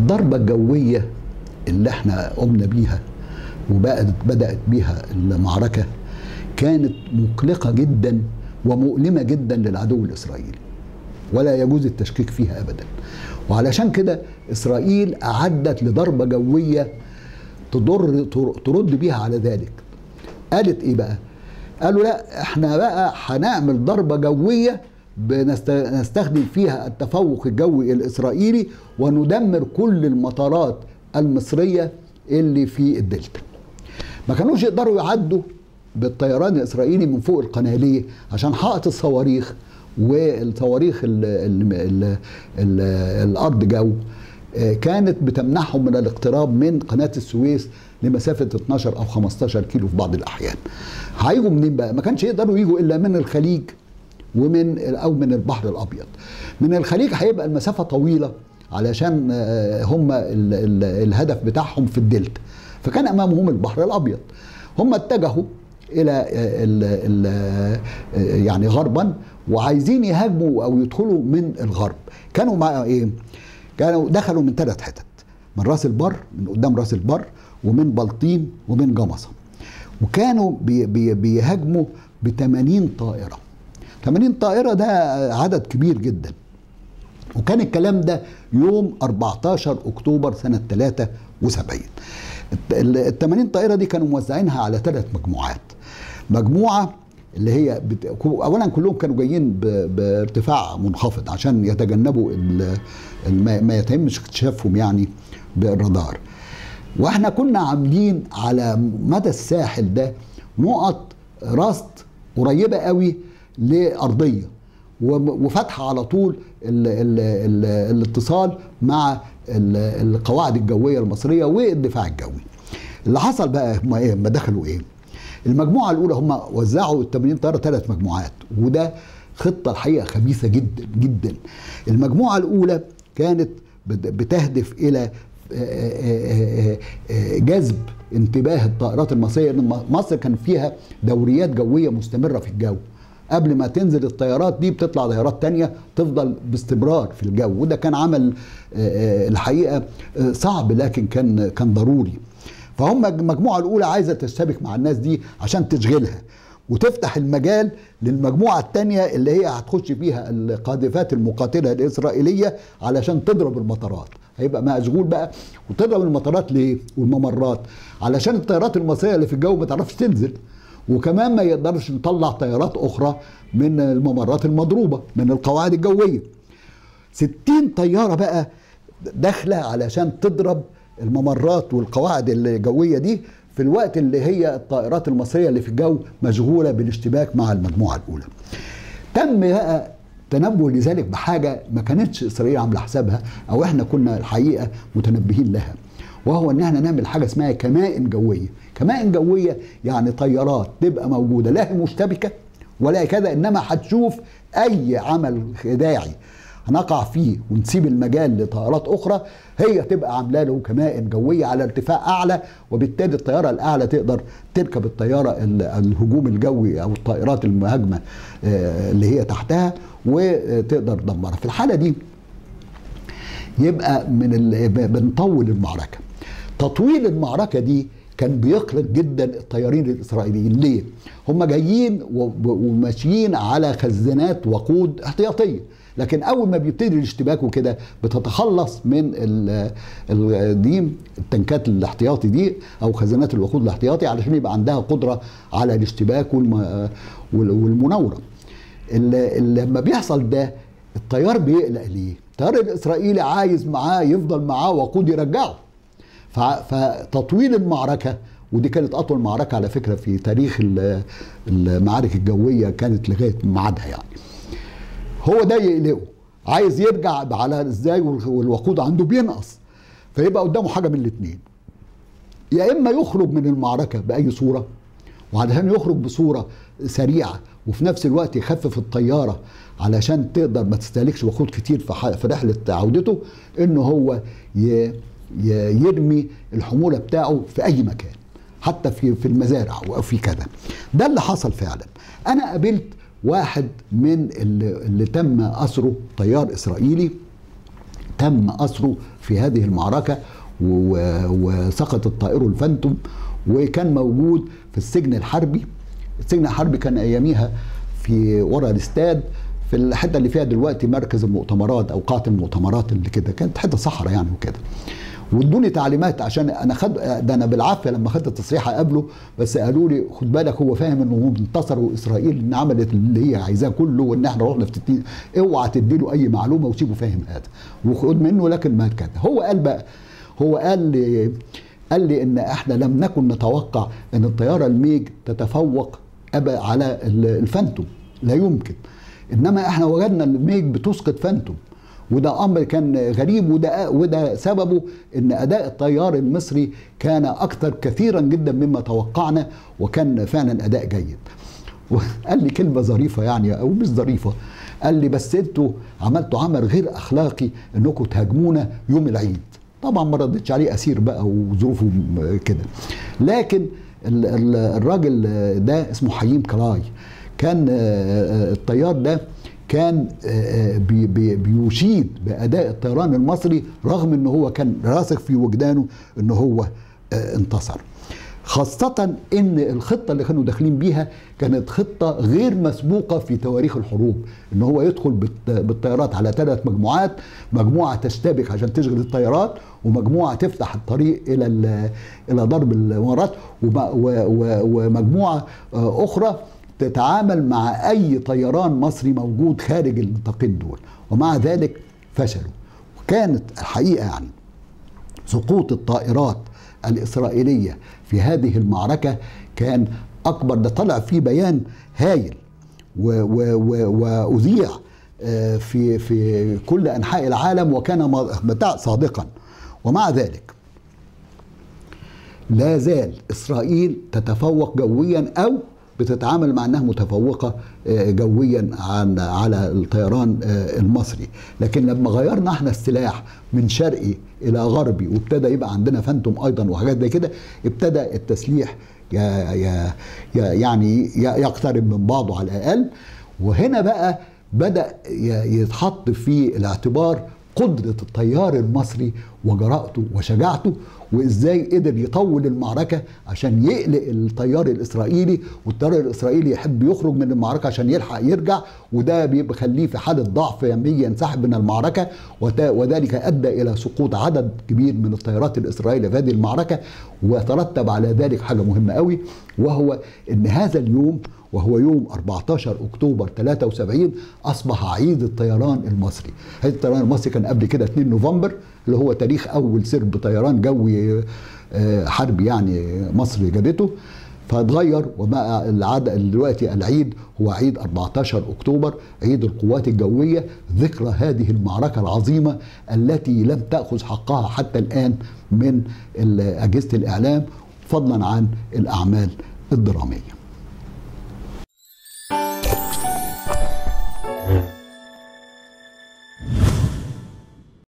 الضربة الجوية اللي احنا قمنا بيها وبقت بدأت بيها المعركة كانت مقلقة جدا ومؤلمة جدا للعدو الإسرائيلي ولا يجوز التشكيك فيها أبدا وعلشان كده إسرائيل أعدت لضربة جوية تضر ترد بيها على ذلك قالت إيه بقى قالوا لا احنا بقى هنعمل ضربة جوية نستخدم فيها التفوق الجوي الإسرائيلي وندمر كل المطارات المصرية اللي في الدلتا ما كانوش يقدروا يعدوا بالطيران الإسرائيلي من فوق القناة ليه عشان حائط الصواريخ والصواريخ ال ال ال ال الأرض جو كانت بتمنعهم من الاقتراب من قناة السويس لمسافة 12 أو 15 كيلو في بعض الأحيان هيجوا منين بقى ما كانش يقدروا يجوا إلا من الخليج ومن او من البحر الابيض من الخليج هيبقى المسافه طويله علشان هم ال ال الهدف بتاعهم في الدلتا فكان امامهم البحر الابيض هم اتجهوا الى ال ال يعني غربا وعايزين يهاجموا او يدخلوا من الغرب كانوا مع ايه كانوا دخلوا من ثلاث حتت من راس البر من قدام راس البر ومن بلطيم ومن جمصه وكانوا بي بي بيهاجموا ب 80 طائره 80 طائرة ده عدد كبير جدا وكان الكلام ده يوم 14 أكتوبر سنة 73 ال 80 طائرة دي كانوا موزعينها على ثلاث مجموعات مجموعة اللي هي بت... اولا كلهم كانوا جايين ب... بارتفاع منخفض عشان يتجنبوا ال... الم... ما يتمش اكتشافهم يعني بالرادار واحنا كنا عاملين على مدى الساحل ده نقط رصد قريبه قوي لارضيه وفتح على طول ال ال ال الاتصال مع القواعد الجويه المصريه والدفاع الجوي. اللي حصل بقى هم ايه؟ ما دخلوا ايه؟ المجموعه الاولى هم وزعوا ال 80 طياره ثلاث مجموعات وده خطه الحقيقه خبيثه جدا جدا. المجموعه الاولى كانت بتهدف الى جذب انتباه الطائرات المصريه لان مصر كان فيها دوريات جويه مستمره في الجو. قبل ما تنزل الطيارات دي بتطلع طيارات تانية تفضل باستمرار في الجو وده كان عمل الحقيقة صعب لكن كان كان ضروري فهم المجموعة الأولى عايزة تشتبك مع الناس دي عشان تشغلها وتفتح المجال للمجموعة الثانية اللي هي هتخش فيها القاذفات المقاتلة الإسرائيلية علشان تضرب المطارات هيبقى مشغول بقى وتضرب المطارات ليه والممرات علشان الطيارات المصرية اللي في الجو ما تعرفش تنزل وكمان ما يقدرش نطلع طيارات أخرى من الممرات المضروبة من القواعد الجوية 60 طيارة بقى داخلة علشان تضرب الممرات والقواعد الجوية دي في الوقت اللي هي الطائرات المصرية اللي في الجو مشغولة بالاشتباك مع المجموعة الأولى تم بقى تنبه لذلك بحاجة ما كانتش إسرائيل عاملة حسابها أو إحنا كنا الحقيقة متنبهين لها وهو ان احنا نعمل حاجه اسمها كمائن جويه كمائن جويه يعني طيارات تبقى موجوده لا هي مشتبكه ولا كذا انما هتشوف اي عمل خداعي هنقع فيه ونسيب المجال لطائرات اخرى هي تبقى عامله له كمائن جويه على ارتفاع اعلى وبالتالي الطياره الاعلى تقدر تركب الطياره الهجوم الجوي او الطائرات المهاجمه اللي هي تحتها وتقدر تدمرها في الحاله دي يبقى من بنطول المعركه تطويل المعركه دي كان بيقلق جدا الطيارين الاسرائيليين ليه هم جايين وماشيين على خزانات وقود احتياطيه لكن اول ما بيبتدي الاشتباك وكده بتتخلص من دي التنكات الاحتياطي دي او خزانات الوقود الاحتياطي علشان يبقى عندها قدره على الاشتباك والمناوره لما بيحصل ده الطيار بيقلق ليه الطيار الاسرائيلي عايز معاه يفضل معاه وقود يرجعه فتطويل المعركه ودي كانت اطول معركه على فكره في تاريخ المعارك الجويه كانت لغايه ميعادها يعني هو ده يقلقه عايز يرجع على ازاي والوقود عنده بينقص فيبقى قدامه حاجه من الاثنين يا اما يخرج من المعركه باي صوره وعلشان يخرج بصوره سريعه وفي نفس الوقت يخفف الطياره علشان تقدر ما تستهلكش وقود كتير في رحله عودته انه هو يرمي الحموله بتاعه في اي مكان حتى في في المزارع او في كذا ده اللي حصل فعلا انا قابلت واحد من اللي, اللي تم اسره طيار اسرائيلي تم أسره في هذه المعركة و- وسقط الطائر الفانتوم وكان موجود في السجن الحربي السجن الحربي كان أياميها في ورا الاستاد في الحته اللي فيها دلوقتي مركز المؤتمرات او قاعه المؤتمرات اللي كده كانت حته صحراء يعني وكده وادوني تعليمات عشان انا خد ده انا بالعافيه لما خدت التصريح اقابله بس قالوا لي خد بالك هو فاهم انه انتصروا اسرائيل ان عملت اللي هي عايزاه كله وان احنا رحنا في 60 اوعى تديله اي معلومه وسيبه فاهم هذا وخد منه لكن ما كده هو قال بقى هو قال لي قال لي ان احنا لم نكن نتوقع ان الطياره الميج تتفوق أبا على ال- الفانتوم لا يمكن انما احنا وجدنا الميج بتسقط فانتوم وده امر كان غريب وده وده سببه ان اداء الطيار المصري كان اكثر كثيرا جدا مما توقعنا وكان فعلا اداء جيد وقال لي كلمه ظريفه يعني او مش ظريفه قال لي بس انتوا عملتوا عمل غير اخلاقي انكم تهاجمونا يوم العيد طبعا ما ردتش عليه اسير بقى وظروفه م- كده لكن ال- ال- الراجل ده اسمه حييم كراي كان آه، آه، الطيار ده كان آه، آه، بي- بي- بيشيد باداء الطيران المصري رغم ان هو كان راسخ في وجدانه ان هو آه، انتصر خاصة ان الخطة اللي كانوا داخلين بيها كانت خطة غير مسبوقة في تواريخ الحروب ان هو يدخل بالت- بالطيارات على ثلاث مجموعات مجموعة تشتبك عشان تشغل الطيارات ومجموعة تفتح الطريق الى ال- الى ضرب الامارات وم- و- و- ومجموعة آه، اخرى تتعامل مع اي طيران مصري موجود خارج النطاقين دول ومع ذلك فشلوا وكانت الحقيقة يعني سقوط الطائرات الإسرائيلية في هذه المعركة كان أكبر ده طلع فيه بيان هايل و- و- و- وأذيع آه، في في كل أنحاء العالم وكان متاع صادقا ومع ذلك لا زال اسرائيل تتفوق جويا او بتتعامل مع انها متفوقه آه، جويا عن على الطيران آه، المصري لكن لما غيرنا احنا السلاح من شرقي الى غربي وابتدى يبقى عندنا فانتوم ايضا وحاجات زي كده ابتدى التسليح ي- ي- ي- يعني ي- يقترب من بعضه على الاقل وهنا بقى بدا ي- يتحط في الاعتبار قدرة الطيار المصري وجرأته وشجاعته وازاي قدر يطول المعركة عشان يقلق الطيار الاسرائيلي والطيار الاسرائيلي يحب يخرج من المعركة عشان يلحق يرجع وده بيبقى يخليه في حالة ضعف ينبغي ينسحب من المعركة وت- وذلك ادى الى سقوط عدد كبير من الطيارات الاسرائيلية في هذه المعركة وترتب على ذلك حاجة مهمة قوي وهو ان هذا اليوم وهو يوم 14 اكتوبر 73 اصبح عيد الطيران المصري. عيد الطيران المصري كان قبل كده 2 نوفمبر اللي هو تاريخ اول سرب طيران جوي آه، حربي يعني مصر جابته فاتغير وبقى العاد دلوقتي العيد هو عيد 14 اكتوبر عيد القوات الجويه ذكرى هذه المعركه العظيمه التي لم تاخذ حقها حتى الان من ال- اجهزه الاعلام فضلا عن الاعمال الدراميه.